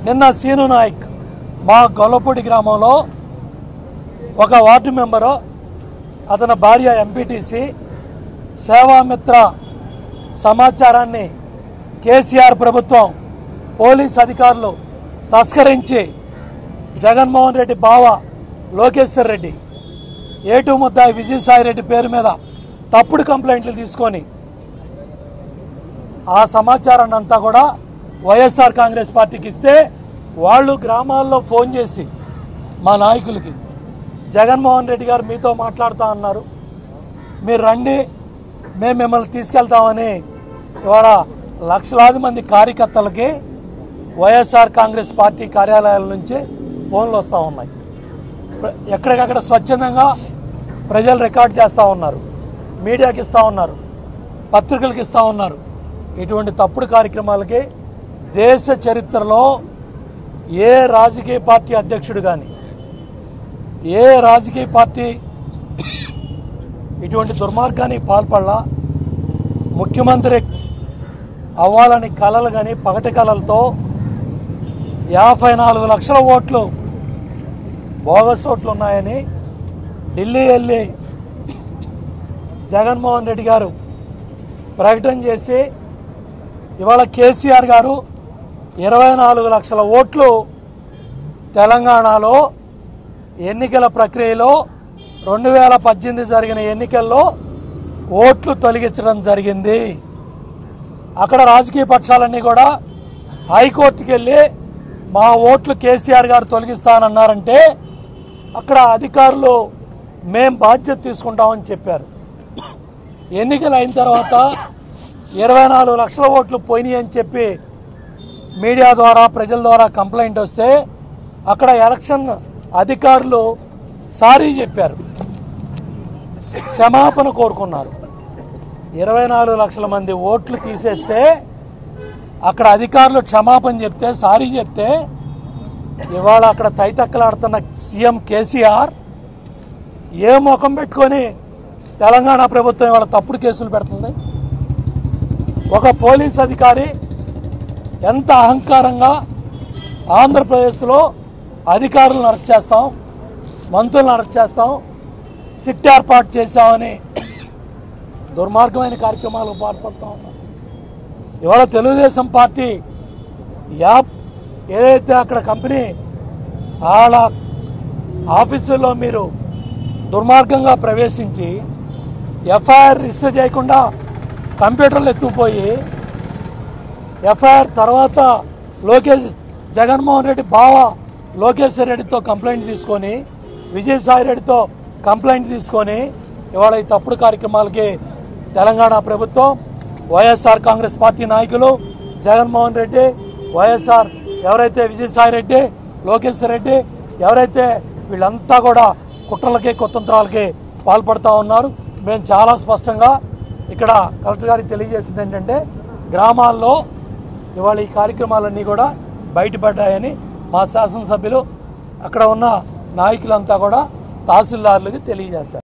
నిన్న సీను నాయక్ మా గొల్లపూడి గ్రామంలో ఒక వార్డు మెంబరు అతని భార్య ఎంపీటీసీ సేవామిత్ర సమాచారాన్ని కేసీఆర్ ప్రభుత్వం పోలీస్ అధికారులు తస్కరించి జగన్మోహన్ రెడ్డి బావ లోకేశ్వర్ రెడ్డి ఏటు ముద్దాయి విజయసాయి రెడ్డి పేరు మీద తప్పుడు కంప్లైంట్లు తీసుకొని ఆ సమాచారాన్ని అంతా కూడా వైఎస్ఆర్ కాంగ్రెస్ పార్టీకి ఇస్తే వాళ్ళు గ్రామాల్లో ఫోన్ చేసి మా నాయకులకి జగన్మోహన్ రెడ్డి గారు మీతో మాట్లాడుతా అన్నారు మీరు రండి మేము మిమ్మల్ని తీసుకెళ్తామని ఇవాళ లక్షలాది మంది కార్యకర్తలకి వైఎస్ఆర్ కాంగ్రెస్ పార్టీ కార్యాలయాల నుంచి ఫోన్లు వస్తూ ఉన్నాయి ప్ర- ఎక్కడికక్కడ స్వచ్ఛందంగా ప్రజలు రికార్డ్ చేస్తూ ఉన్నారు మీడియాకి ఇస్తూ ఉన్నారు పత్రికలకు ఇస్తూ ఉన్నారు ఇటువంటి తప్పుడు కార్యక్రమాలకి దేశ చరిత్రలో ఏ రాజకీయ పార్టీ అధ్యక్షుడు కానీ ఏ రాజకీయ పార్టీ ఇటువంటి దుర్మార్గానికి పాల్పడలా ముఖ్యమంత్రి అవ్వాలని కలలు కానీ పగటి కలలతో యాభై నాలుగు లక్షల ఓట్లు బోగస్ ఓట్లు ఉన్నాయని ఢిల్లీ వెళ్ళి జగన్మోహన్ రెడ్డి గారు ప్రకటన చేసి ఇవాళ కేసీఆర్ గారు ఇరవై నాలుగు లక్షల ఓట్లు తెలంగాణలో ఎన్నికల ప్రక్రియలో రెండు వేల పద్దెనిమిది జరిగిన ఎన్నికల్లో ఓట్లు తొలగించడం జరిగింది అక్కడ రాజకీయ పక్షాలన్నీ కూడా హైకోర్టుకి వెళ్ళి మా ఓట్లు కేసీఆర్ గారు తొలగిస్తానన్నారంటే అక్కడ అధికారులు మేం బాధ్యత తీసుకుంటామని చెప్పారు ఎన్నికలు అయిన తర్వాత ఇరవై నాలుగు లక్షల ఓట్లు పోయినాయి అని చెప్పి మీడియా ద్వారా ప్రజల ద్వారా కంప్లైంట్ వస్తే అక్కడ ఎలక్షన్ అధికారులు సారీ చెప్పారు క్షమాపణ కోరుకున్నారు ఇరవై నాలుగు లక్షల మంది ఓట్లు తీసేస్తే అక్కడ అధికారులు క్షమాపణ చెప్తే సారీ చెప్తే ఇవాళ అక్కడ తైతక్కలాడుతున్న సీఎం కేసీఆర్ ఏ ముఖం పెట్టుకొని తెలంగాణ ప్రభుత్వం ఇవాళ తప్పుడు కేసులు పెడుతుంది ఒక పోలీస్ అధికారి ఎంత అహంకారంగా ఆంధ్రప్రదేశ్లో అధికారులను అరెస్ట్ చేస్తాం మంత్రులను అరెస్ట్ చేస్తాం సిట్ ఏర్పాటు చేశామని దుర్మార్గమైన కార్యక్రమాలకు పాల్పడుతూ ఉన్నాం ఇవాళ తెలుగుదేశం పార్టీ యాప్ ఏదైతే అక్కడ కంపెనీ వాళ్ళ ఆఫీసుల్లో మీరు దుర్మార్గంగా ప్రవేశించి ఎఫ్ఐఆర్ రిజిస్టర్ చేయకుండా కంప్యూటర్లు ఎత్తుకుపోయి ఎఫ్ఐఆర్ తర్వాత లోకేష్ జగన్మోహన్ రెడ్డి బావ లోకేశ్వర్ రెడ్డితో కంప్లైంట్ తీసుకొని విజయసాయి రెడ్డితో కంప్లైంట్ తీసుకొని ఇవాళ ఈ తప్పుడు కార్యక్రమాలకి తెలంగాణ ప్రభుత్వం వైఎస్ఆర్ కాంగ్రెస్ పార్టీ నాయకులు జగన్మోహన్ రెడ్డి వైఎస్ఆర్ ఎవరైతే విజయసాయి రెడ్డి లోకేశ్వర్ రెడ్డి ఎవరైతే వీళ్ళంతా కూడా కుట్రలకి కుతంత్రాలకి పాల్పడుతూ ఉన్నారు మేము చాలా స్పష్టంగా ఇక్కడ కలెక్టర్ గారికి తెలియజేసింది ఏంటంటే గ్రామాల్లో ఇవాళ ఈ కార్యక్రమాలన్నీ కూడా బయటపడ్డాయని మా శాసనసభ్యులు అక్కడ ఉన్న నాయకులంతా కూడా తహసీల్దారులకు తెలియజేస్తారు